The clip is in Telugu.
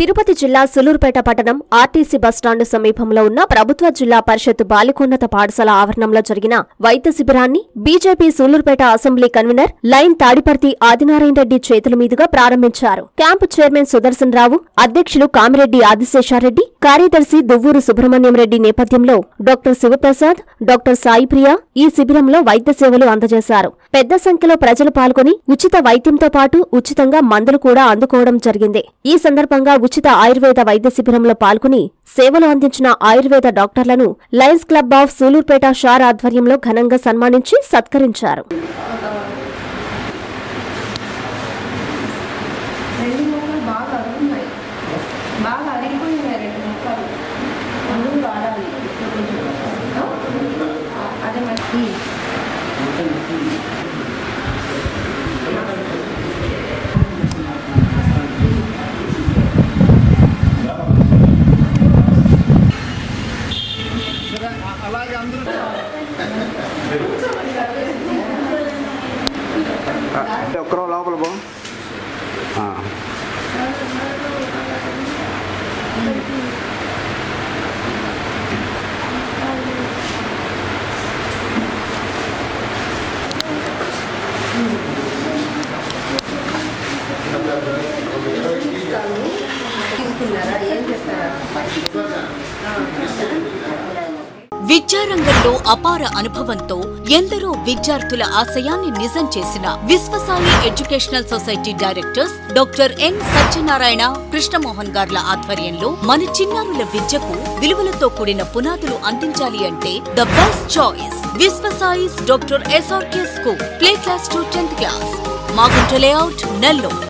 తిరుపతి జిల్లా సులూరుపేట పట్టణం ఆర్టీసీ బస్టాండ్ సమీపంలో ఉన్న ప్రభుత్వ జిల్లా పరిషత్ బాలికోన్నత పాఠశాల ఆవరణంలో జరిగిన వైద్య శిబిరాన్ని BJP Sullurpeta assembly convener lion Tadiparthi Adinarayana Reddy చేతుల మీదుగా ప్రారంభించారు క్యాంపు చైర్మన్ సుదర్శన్ రావు అధ్యక్షులు కామిరెడ్డి ఆదిశేషారెడ్డి కార్యదర్శి దువ్వూరు సుబ్రహ్మణ్యం రెడ్డి నేపథ్యంలో డాక్టర్ శివప్రసాద్ డాక్టర్ సాయిప్రియ ఈ శిబిరంలో వైద్య సేవలు అందజేశారు పెద్ద సంఖ్యలో ప్రజలు పాల్గొని ఉచిత వైద్యంతో పాటు ఉచితంగా మందులు కూడా అందుకోవడం జరిగింది ఈ సందర్భంగా ఉచిత ఆయుర్వేద వైద్య శిబిరంలో పాల్గొని సేవలు అందించిన ఆయుర్వేద డాక్టర్లను lions club of Sullurpeta SHAR ఆధ్వర్యంలో ఘనంగా సన్మానించి సత్కరించారు రెండు మొక్కలు బాగా అరుగున్నాయి బాగా అరిగిపోయినాయి రెండు మొక్కలు మందులు వాడాలి ఆ, అదే మరి అంటే ఒక్కరో లోపల పో ఆ. తీసుకున్నారా ఏం చేస్తారా విద్యారంగంలో అపార అనుభవంతో ఎందరో విద్యార్థుల ఆశయాన్ని నిజం చేసిన Vishwasai educational society directors doctor N Satyanarayana Krishnamohan గార్ల ఆధ్వర్యంలో మన చిన్నారుల విద్యకు విలువలతో కూడిన పునాదులు అందించాలి అంటే the best choice Vishwasai's doctor SRK school play class to tenth class Magunta layout Nellore